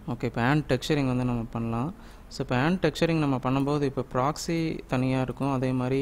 okay இப்போ hand texturing வந்து நம்ம பண்ணலாம் ஸோ இப்போ ஹேண்ட் டெக்ஸ்சரிங் நம்ம பண்ணும்போது இப்போ ப்ராக்ஸி தனியாக இருக்கும் அதே மாதிரி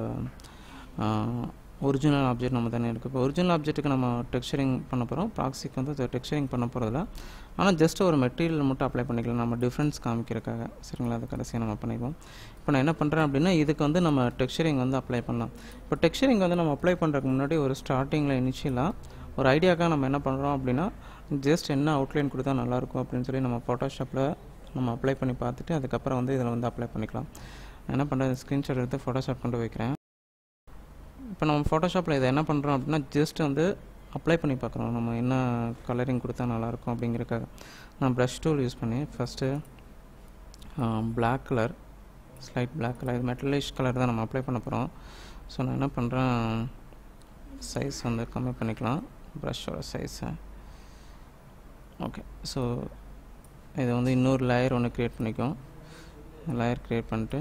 ஒரிஜினல் ஆப்ஜெக்ட் நம்ம தனியாக இருக்குது இப்போ ஒரிஜினல் ஆப்ஜெக்ட்டுக்கு நம்ம டெக்ஸ்சரிங் பண்ண போகிறோம் ப்ராக்ஸிக்கு வந்து டெக்ஸ்சரிங் பண்ண போகிறதில்ல ஆனால் ஜஸ்ட் ஒரு மெட்டீரியல் மட்டும் அப்ளை பண்ணிக்கலாம் நம்ம டிஃப்ரென்ஸ் காமிக்கிறதுக்காக சரிங்களா அது கடைசியாக நம்ம பண்ணிக்குவோம் இப்போ நான் என்ன பண்ணுறேன் அப்படின்னா இதுக்கு வந்து நம்ம டெக்ஸ்சரிங் வந்து அப்ளை பண்ணலாம் இப்போ டெக்ஸ்சரிங் வந்து நம்ம அப்ளை பண்ணுறதுக்கு முன்னாடி ஒரு ஸ்டார்டிங்கில் இனிஷியலாக ஒரு ஐடியாக்காக நம்ம என்ன பண்ணுறோம் அப்படின்னா ஜஸ்ட் என்ன அவுட்லைன் கொடுத்தா நல்லாயிருக்கும் அப்படின்னு சொல்லி நம்ம ஃபோட்டோஷாப்பில் நம்ம அப்ளை பண்ணி பார்த்துட்டு அதுக்கப்புறம் வந்து இதில் வந்து அப்ளை பண்ணிக்கலாம் நான் என்ன பண்ணுறேன் ஸ்க்ரீன்ஷாட் எடுத்து ஃபோட்டோஷாப் கொண்டு வைக்கிறேன் இப்போ நம்ம ஃபோட்டோஷாப்பில் இதை என்ன பண்ணுறோம் அப்படின்னா ஜஸ்ட் வந்து அப்ளை பண்ணி பார்க்குறோம் நம்ம என்ன கலரிங் கொடுத்தா நல்லாயிருக்கும் அப்படிங்கிறக்காக நான் ப்ரஷ் டூல் யூஸ் பண்ணி first black colour slight black colour இது மெட்டலிஷ் கலர் தான் நம்ம அப்ளை பண்ண போகிறோம் ஸோ நான் என்ன பண்ணுறேன் சைஸ் வந்து கம்மி பண்ணிக்கலாம் ப்ரஷ்ஷோட சைஸை ஓகே ஸோ இது வந்து இன்னொரு லேயர் ஒன்று க்ரியேட் பண்ணிக்கும் லேயர் க்ரியேட் பண்ணிட்டு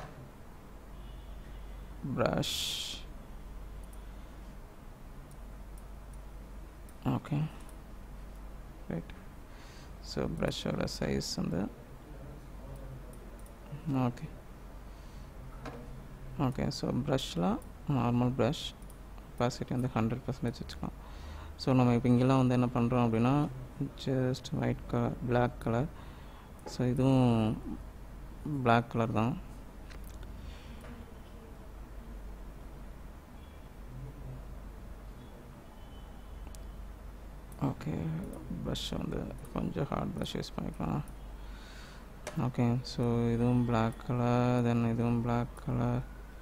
ப்ரஷ் ஓகே ரைட் ஸோ ப்ரஷ்ஷோட சைஸ் வந்து ஓகே ஓகே ஸோ ப்ரஷ்லாம் நார்மல் ப்ரஷ் கெப்பாசிட்டி வந்து ஹண்ட்ரட் பர்சன்டேஜ் வச்சுக்கலாம் ஸோ நம்ம இப்போ இங்கெல்லாம் வந்து என்ன பண்ணுறோம் அப்படின்னா just white colour black colour so இதுவும் பிளாக் கலர் தான் ஓகே ப்ரஷ் வந்து கொஞ்சம் ஹார்ட் ப்ரஷ் யூஸ் பண்ணிக்கலாம் ஓகே ஸோ இதுவும் பிளாக் கலர் தென் இதுவும் black colour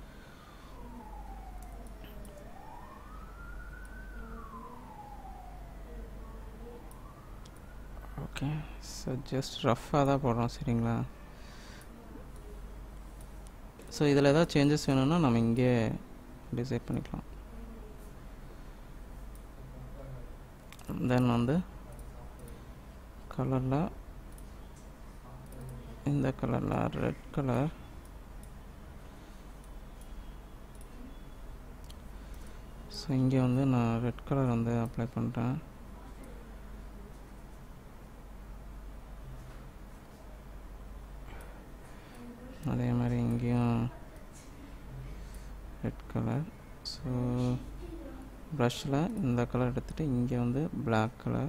okay so just ரஃப்பாக தான் போடுறோம் சரிங்களா ஸோ இதில் ஏதாவது சேஞ்சஸ் வேணும்னா நம்ம இங்கே டிசைட் பண்ணிக்கலாம் தென் வந்து கலரில் இந்த கலரில் ரெட் கலர் ஸோ இங்கே வந்து நான் ரெட் கலர் வந்து அப்ளை பண்ணுறேன் அதே மாதிரி இங்கேயும் ரெட் கலர் ஸோ ப்ரஷில் இந்த கலர் எடுத்துகிட்டு இங்கே வந்து பிளாக் கலர்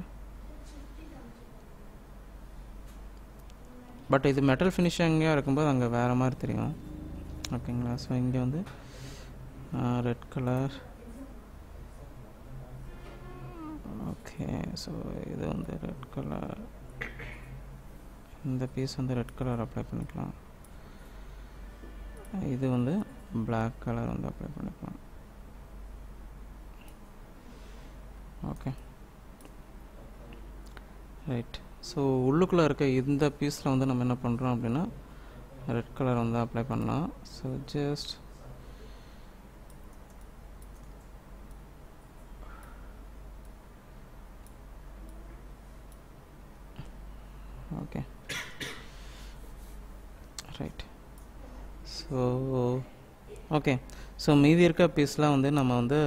பட் இது மெட்டல் ஃபினிஷிங்காக இருக்கும்போது அங்கே வேறு மாதிரி தெரியும் ஓகேங்களா ஸோ இங்கே வந்து ரெட் கலர் ஓகே ஸோ இது வந்து ரெட் கலர் இந்த பீஸ் வந்து ரெட் கலர் அப்ளை பண்ணிக்கலாம் இது வந்து பிளாக் கலர் வந்து அப்ளை பண்ணிக்கலாம் ஓகே ரைட் ஸோ உள்ளுக்குள்ளே இருக்க இந்த பீஸில் வந்து நம்ம என்ன பண்ணுறோம் அப்படின்னா ரெட் கலர் வந்து அப்ளை பண்ணலாம் so just okay right so okay so மீதி இருக்க பீஸ்லாம் வந்து நம்ம வந்து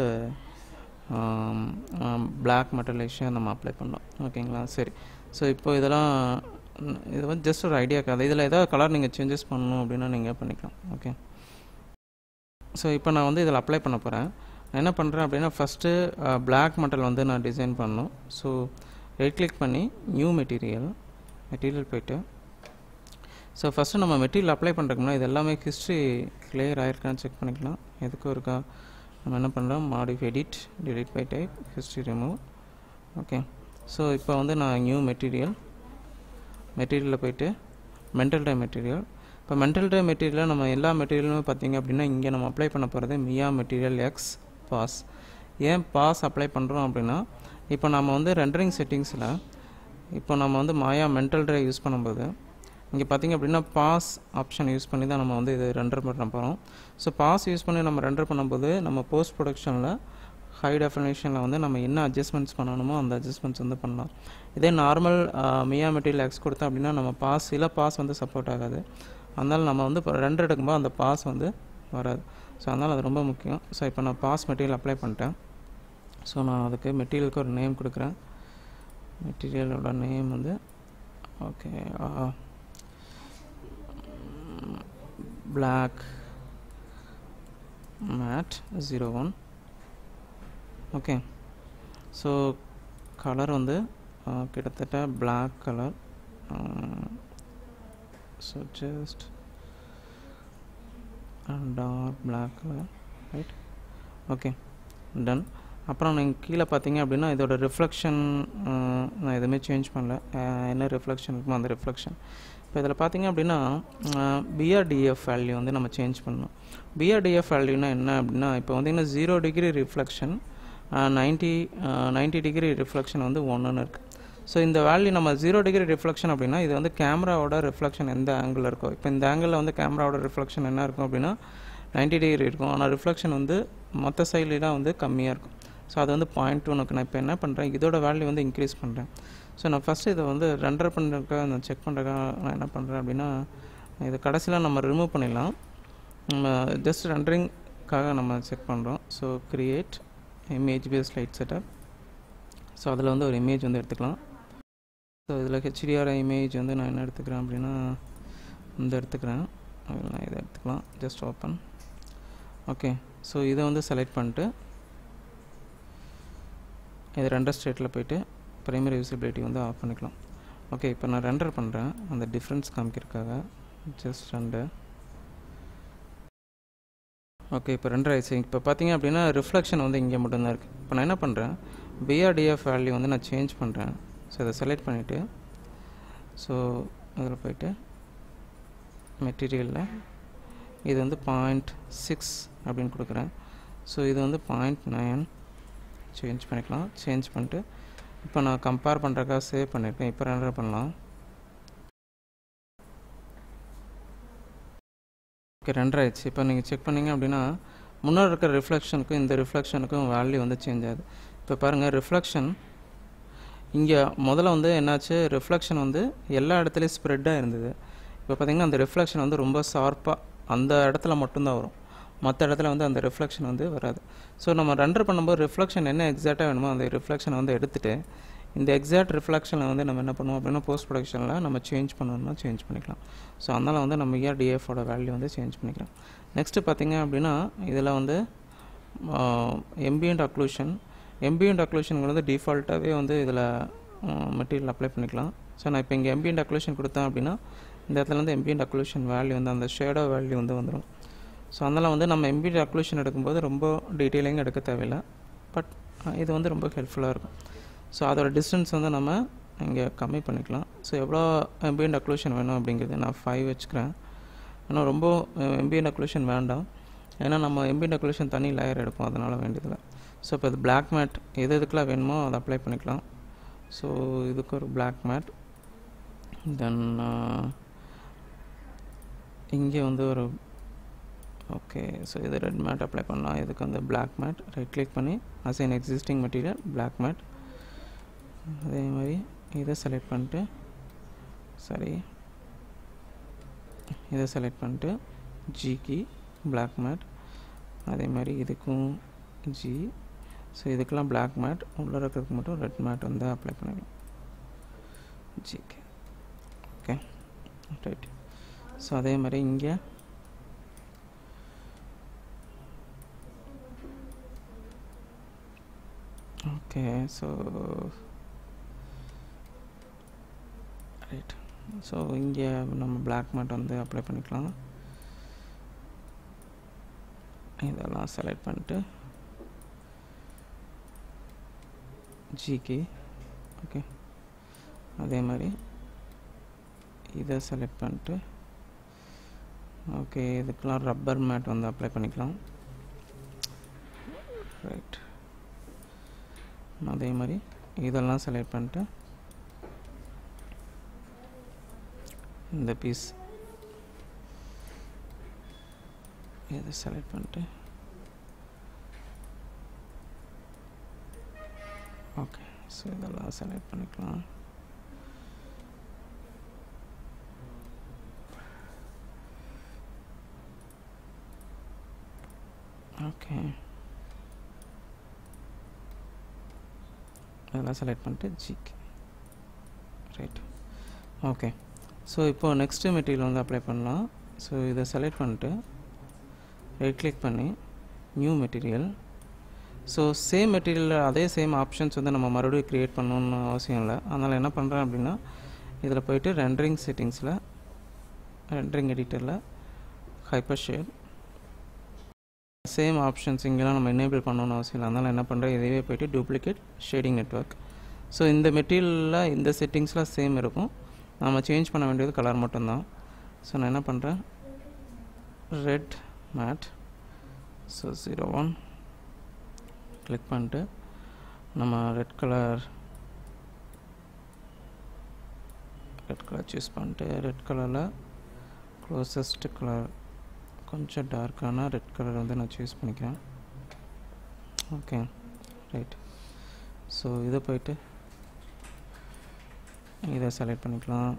பிளாக் மெட்டலைஷன் நம்ம அப்ளை பண்ணோம் ஓகேங்களா சரி ஸோ இப்போ இதெல்லாம் இது வந்து ஜஸ்ட் ஒரு ஐடியாக்காக இதில் ஏதாவது கலர் நீங்கள் சேஞ்சஸ் பண்ணணும் அப்படின்னா நீங்கள் பண்ணிக்கலாம் ஓகே ஸோ இப்போ நான் வந்து இதில் அப்ளை பண்ண போகிறேன் நான் என்ன பண்ணுறேன் அப்படின்னா ஃபஸ்ட்டு பிளாக் மெட்டல் வந்து நான் டிசைன் பண்ணணும் ஸோ ரைட் கிளிக் பண்ணி நியூ மெட்டீரியல் மெட்டீரியல் போயிட்டு ஸோ ஃபஸ்ட்டு நம்ம மெட்டீரியல் அப்ளை பண்ணுறதுக்குனா இது எல்லாமே ஹிஸ்ட்ரி கிளியர் ஆயிருக்கான்னு செக் பண்ணிக்கலாம் எதுக்கும் இருக்கா நம்ம என்ன பண்ணுறோம் modify edit delete by type history remove okay so இப்போ வந்து நான் நியூ மெட்டீரியல் மெட்டீரியலில் போயிட்டு மென்டல் டை மெட்டீரியல் இப்போ மென்டல் டை மெட்டீரியலில் நம்ம எல்லா மெட்டீரியலுமே பார்த்திங்க அப்படின்னா இங்கே நம்ம அப்ளை பண்ண போகிறது மியா மெட்டீரியல் எக்ஸ் பாஸ் ஏன் பாஸ் அப்ளை பண்ணுறோம் அப்படின்னா இப்போ நம்ம வந்து ரெண்டரிங் செட்டிங்ஸில் இப்போ நம்ம வந்து மாயா மென்டல் ட்ரை யூஸ் பண்ணும்போது இங்கே பார்த்திங்க அப்படின்னா பாஸ் ஆப்ஷன் யூஸ் பண்ணி தான் நம்ம வந்து இது ரெண்டர் பண்ண போகிறோம் ஸோ பாஸ் யூஸ் பண்ணி நம்ம ரெண்டர் பண்ணும்போது நம்ம போஸ்ட் ப்ரொடக்ஷனில் ஹை டெஃபினேஷனில் வந்து நம்ம என்ன அட்ஜஸ்ட்மெண்ட்ஸ் பண்ணணுமோ அந்த அட்ஜஸ்ட்மெண்ட்ஸ் வந்து பண்ணலாம் இதே நார்மல் மியா மெட்டீரியல் எக்ஸ் கொடுத்தோம் அப்படின்னா நம்ம பாஸ் சில பாஸ் வந்து சப்போர்ட் ஆகாது அதனால் நம்ம வந்து இப்போ ரெண்டர் எடுக்கும்போது அந்த பாஸ் வந்து வராது ஸோ அதனால் அது ரொம்ப முக்கியம் ஸோ இப்போ நான் பாஸ் மெட்டீரியல் அப்ளை பண்ணிட்டேன் ஸோ நான் அதுக்கு மெட்டீரியலுக்கு ஒரு நேம் கொடுக்குறேன் மெட்டீரியலோட நேம் வந்து okay black matte zero one okay so colour வந்து uh, கிட்டத்தட்ட black colour so just dark black colour right okay done அப்புறம் நீங்கள் கீழே பார்த்தீங்க அப்படின்னா இதோட ரிஃப்ளெக்ஷன் நான் எதுவுமே சேஞ்ச் பண்ணல அஹ், என்ன ரிஃப்ளெக்ஷன் இருக்குமோ அந்த ரிஃப்ளெக்ஷன் இப்போ இதில் பார்த்தீங்க அப்படின்னா பிஆர்டிஎஃப் வேல்யூ வந்து நம்ம சேஞ்ச் பண்ணணும் பிஆர்டிஎஃப் வேல்யூனா என்ன அப்படின்னா இப்போ வந்தீங்கன்னா zero degree reflection ninety ninety degree reflection வந்து ஒன்றுன்னு இருக்குது ஸோ இந்த வேல்யூ நம்ம ஜீரோ டிகிரி ரிஃப்ளெக்ஷன் அப்படின்னா இது வந்து கேமராவோட ரிஃப்ளெக்ஷன் எந்த ஆங்கிள் இருக்கோ இப்போ இந்த ஆங்கிளில் வந்து கேமராவோட ரிஃப்ளெக்ஷன் என்ன இருக்கும் அப்படின்னா 90 டிகிரி இருக்கும் ஆனால் ரிஃப்ளெக்ஷன் வந்து மற்ற சைட்லாம் வந்து கம்மியாக இருக்கும் ஸோ அது வந்து பாயிண்ட் டூனுக்கு நான் இப்போ என்ன பண்ணுறேன் இதோட வேல்யூ வந்து இன்க்ரீஸ் பண்ணுறேன் ஸோ நான் ஃபஸ்ட்டு இதை வந்து ரெண்டர் பண்ணுறதுக்காக நான் செக் பண்ணுறதுக்காக நான் என்ன பண்ணுறேன் அப்படின்னா இது கடைசியில் நம்ம ரிமூவ் பண்ணிடலாம் நம்ம ஜஸ்ட் ரெண்டரிங்காக நம்ம செக் பண்ணுறோம் so create image base light setup so அதில் வந்து ஒரு இமேஜ் வந்து எடுத்துக்கலாம் ஸோ இதில் ஹெச்டிஆர் இமேஜ் வந்து நான் என்ன எடுத்துக்கிறேன் அப்படின்னா இந்த எடுத்துக்கிறேன் அதில் நான் இதை எடுத்துக்கலாம் ஜஸ்ட் ஓப்பன் ஓகே ஸோ இதை வந்து செலக்ட் பண்ணிட்டு இது ரெண்டர் ஸ்டேட்டில் போயிட்டு ப்ரைமரி விசிபிலிட்டி வந்து ஆஃப் பண்ணிக்கலாம் ஓகே இப்போ நான் ரெண்டர் பண்ணுறேன் அந்த டிஃப்ரென்ஸ் காமிக்கிறதுக்காக ஜஸ்ட் ரெண்டு ஓகே இப்போ ரெண்டர் ஆயிடுச்சு இப்போ பார்த்தீங்க அப்படின்னா ரிஃப்ளெக்ஷன் வந்து இங்கே மட்டும்தான் இருக்குது இப்போ நான் என்ன பண்ணுறேன் பிஆர்டிஎஃப் வேல்யூ வந்து நான் சேஞ்ச் பண்ணுறேன் ஸோ இதை செலக்ட் பண்ணிவிட்டு ஸோ அதில் போயிட்டு மெட்டீரியலில் இது வந்து பாயிண்ட் சிக்ஸ் அப்படின்னு கொடுக்குறேன் ஸோ இது வந்து பாயிண்ட் நைன் சேஞ்ச் பண்ணிக்கலாம் சேஞ்ச் பண்ணிட்டு இப்போ நான் கம்பேர் பண்ணுறக்காக சேவ் பண்ணியிருக்கேன் இப்போ ரெண்டர் பண்ணலாம் ஓகே ரெண்டர் ஆயிடுச்சு இப்போ நீங்கள் செக் பண்ணீங்க அப்படின்னா முன்னாடி இருக்கிற ரிஃப்ளெக்ஷனுக்கும் இந்த ரிஃப்ளெக்ஷனுக்கும் வேல்யூ வந்து சேஞ்ச் ஆகுது இப்போ பாருங்கள் ரிஃப்ளெக்ஷன் இங்கே முதல்ல வந்து என்னாச்சு ரிஃப்ளெக்ஷன் வந்து எல்லா இடத்துலையும் ஸ்ப்ரெட்டாக இருந்தது இப்போ பார்த்தீங்கன்னா அந்த ரிஃப்ளெக்ஷன் வந்து ரொம்ப ஷார்ப்பாக அந்த இடத்துல மட்டும்தான் வரும் மற்ற இடத்துல வந்து அந்த ரிஃப்ளெக்ஷன் வந்து வராது ஸோ நம்ம ரெண்டர் பண்ணும்போது ரிஃப்ளெக்ஷன் என்ன எக்ஸாக்டாக வேணுமோ அந்த ரிஃப்ளெக்ஷனை வந்து எடுத்துகிட்டு இந்த எக்ஸாக்ட் ரிஃப்ளெக்ஷனை வந்து நம்ம என்ன பண்ணுவோம் அப்படின்னா போஸ்ட் ப்ரொடக்ஷனில் நம்ம சேஞ்ச் பண்ணணும்னா சேஞ்ச் பண்ணிக்கலாம் ஸோ அதனால் வந்து நம்ம இயர் டிஎஃபோட வேல்யூ வந்து சேஞ்ச் பண்ணிக்கலாம் நெக்ஸ்ட்டு பார்த்தீங்க அப்படின்னா இதில் வந்து எம்பியன்ட் அக்ளூஷன் எம்பியன்ட் அக்ளூஷனுங்கிறது டிஃபால்ட்டாகவே வந்து இதில் மெட்டீரியல் அப்ளை பண்ணிக்கலாம் ஸோ நான் இப்போ இங்கே எம்பியன்ட் அக்ளூஷன் கொடுத்தேன் அப்படின்னா இந்த இடத்துல வந்து எம்பியன்ட் அக்ளூஷன் வேல்யூ வந்து அந்த ஷேடோ வேல்யூ வந்து வந்துடும் ஸோ அதனால் வந்து நம்ம எம்பியன்ட் அக்ளூஷன் எடுக்கும்போது ரொம்ப டீட்டெயிலிங் எடுக்க தேவையில்லை பட் இது வந்து ரொம்ப ஹெல்ப்ஃபுல்லாக இருக்கும் ஸோ அதோட டிஸ்டன்ஸ் வந்து நம்ம இங்கே கம்மி பண்ணிக்கலாம் ஸோ எவ்வளோ எம்பியன்ட் அக்ளூஷன் வேணும் அப்படிங்கிறது நான் ஃபைவ் வச்சுக்கிறேன் ஏன்னா ரொம்ப எம்பியன்ட் அக்ளூஷன் வேண்டாம் ஏன்னா நம்ம எம்பியன்ட் அக்ளூஷன் தனி லேயர் எடுப்போம் அதனால் வேண்டியதில்லை ஸோ இப்போ இது பிளாக் மேட் எது எதுக்கெலாம் வேணுமோ அதை அப்ளை பண்ணிக்கலாம் ஸோ இதுக்கு ஒரு பிளாக் மேட் தென் இங்கே வந்து ஒரு ஓகே ஸோ இது ரெட் மேட் அப்ளை பண்ணலாம் இதுக்கு வந்து பிளாக் மேட் ரைட் கிளிக் பண்ணி assign existing material black matte அதே மாதிரி இதை செலக்ட் பண்ணிட்டு சரி இதை செலக்ட் பண்ணிட்டு ஜிக்கு பிளாக் மேட் அதே மாதிரி இதுக்கும் ஜி ஸோ இதுக்கெல்லாம் பிளாக் மேட் உள்ளே இருக்கிறதுக்கு மட்டும் ரெட் மேட் வந்து அப்ளை பண்ணிக்கலாம் ஜிக்கு ஓகே ரைட் ஸோ அதே மாதிரி இங்கே ஓகே ஸோ ரைட் ஸோ இங்கே நம்ம பிளாக் மேட் வந்து அப்ளை பண்ணிக்கலாம் இதெல்லாம் செலக்ட் பண்ணிட்டு ஜிக்கு ஓகே அதே மாதிரி இதை செலக்ட் பண்ணிட்டு ஓகே இதுக்கெலாம் ரப்பர் மேட் வந்து அப்ளை பண்ணிக்கலாம் ரைட் அதே மாதிரி இதெல்லாம் செலக்ட் பண்ணிட்டு இந்த பீஸ் இதை செலக்ட் பண்ணிட்டு ஓகே ஸோ இதெல்லாம் செலக்ட் பண்ணிக்கலாம் ஓகே அதெல்லாம் செலக்ட் பண்ணிட்டு ஜிக்கு ரைட் ஓகே ஸோ இப்போது நெக்ஸ்ட்டு மெட்டீரியல் வந்து அப்ளை பண்ணலாம் ஸோ இதை செலக்ட் பண்ணிட்டு ரைட் கிளிக் பண்ணி new material so same material அதே சேம் ஆப்ஷன்ஸ் வந்து நம்ம மறுபடியும் க்ரியேட் பண்ணணுன்னு அவசியம் இல்லை அதனால் என்ன பண்ணுறேன் அப்படின்னா இதில் போயிட்டு ரெண்டரிங் செட்டிங்ஸில் ரெண்டரிங் எடிட்டரில் ஹைப்பர் ஷேட் சேம் ஆப்ஷன்ஸ் இங்கெல்லாம் நம்ம எனேபிள் பண்ணணும்னு அவசியம் இல்லை அதனால் என்ன பண்ணுறேன் இதுவே போயிட்டு டூப்ளிகேட் ஷேடிங் நெட்ஒர்க் ஸோ இந்த மெட்டீரியலில் இந்த செட்டிங்ஸ்லாம் சேம் இருக்கும் நம்ம சேஞ்ச் பண்ண வேண்டியது கலர் மட்டும்தான் ஸோ நான் என்ன பண்ணுறேன் red matte so zero one click பண்ணிட்டு நம்ம red colour red colour choose பண்ணிட்டு ரெட் கலரில் க்ளோசஸ்ட் கலர் கொஞ்சம் டார்க்கான ரெட் கலர் வந்து நான் சூஸ் பண்ணிக்கிறேன் ஓகே ரைட் ஸோ இதை போயிட்டு இதை செலக்ட் பண்ணிக்கலாம்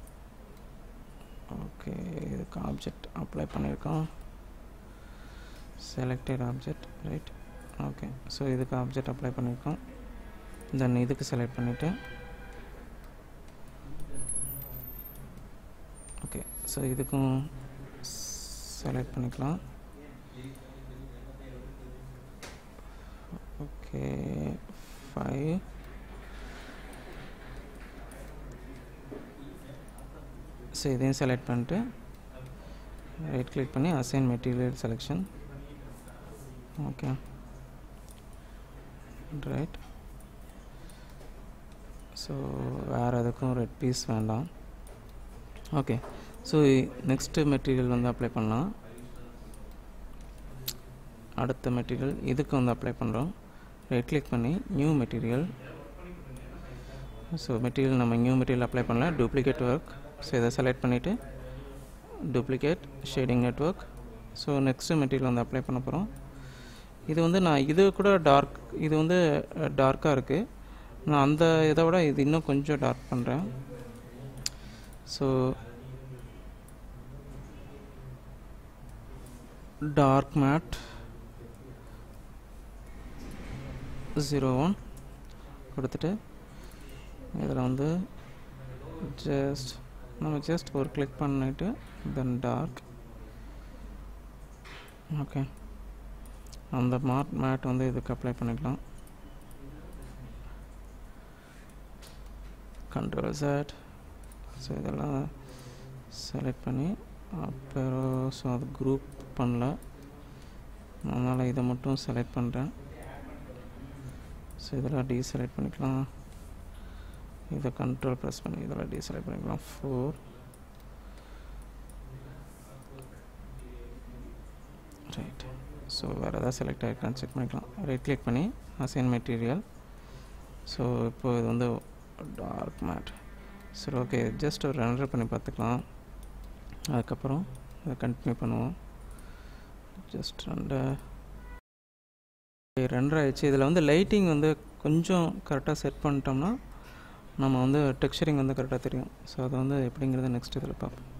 ஓகே இதுக்கு ஆப்ஜெக்ட் அப்ளை பண்ணியிருக்கோம் selected object right okay so இதுக்கு ஆப்ஜெக்ட் அப்ளை பண்ணியிருக்கோம் தென் இதுக்கு செலக்ட் பண்ணிவிட்டு ஓகே ஸோ இதுக்கும் செலக்ட் பண்ணிக்கலாம் ஓகே ஃபைவ் ஸோ இதையும் செலக்ட் பண்ணிட்டு ரைட் கிளிக் பண்ணி assign material selection okay right so வேறு எதுக்கும் ரெட் பீஸ் வேண்டாம் ஓகே ஸோ நெக்ஸ்ட்டு மெட்டீரியல் வந்து அப்ளை பண்ணலாம் அடுத்த மெட்டீரியல் இதுக்கு வந்து அப்ளை பண்ணுறோம் ரைட் கிளிக் பண்ணி நியூ மெட்டீரியல் ஸோ மெட்டீரியல் நம்ம நியூ மெட்டீரியல் அப்ளை பண்ணல டூப்ளிகேட் ஒர்க் ஸோ இதை செலக்ட் பண்ணிவிட்டு duplicate shading network so next material வந்து அப்ளை பண்ண போகிறோம் இது வந்து நான் இது கூட டார்க் இது வந்து டார்க்காக இருக்குது நான் அந்த இதை விட இது இன்னும் கொஞ்சம் டார்க் பண்ணுறேன் so dark matte zero one கொடுத்துட்டு இதில் வந்து ஜஸ்ட் நம்ம ஜஸ்ட் ஒரு கிளிக் பண்ணிட்டு தென் டார்க் ஓகே அந்த மார்க் மேட் வந்து இதுக்கு அப்ளை பண்ணிக்கலாம் கண்ட்ரோல் செட் ஸோ இதெல்லாம் செலக்ட் பண்ணி அப்புறம் ஸோ அது குரூப் பண்ணல அதனால் இதை மட்டும் செலக்ட் பண்ணுறேன் ஸோ இதெல்லாம் டீசெலக்ட் பண்ணிக்கலாம் இதை கண்ட்ரோல் ப்ரெஸ் பண்ணி இதெல்லாம் டீசெலக்ட் பண்ணிக்கலாம் ஃபோர் ரைட் ஸோ வேறு எதாவது செலக்ட் ஆகிருக்கான்னு செக் பண்ணிக்கலாம் ரைட் கிளிக் பண்ணி அசைன் மெட்டீரியல் ஸோ இப்போது இது வந்து டார்க் மேட் சரி ஓகே ஜஸ்ட் ஒரு ரெண்டர் பண்ணி பார்த்துக்கலாம் அதுக்கப்புறம் அதை கண்டினியூ பண்ணுவோம் ஜஸ்ட் ரெண்டு ரெண்டரை ஆயிடுச்சு இதில் வந்து லைட்டிங் வந்து கொஞ்சம் கரெக்டாக செட் பண்ணிட்டோம்னா நம்ம வந்து டெக்ஸ்சரிங் வந்து கரெக்டாக தெரியும் ஸோ அதை வந்து எப்படிங்கிறத நெக்ஸ்ட் இதில் பார்ப்போம்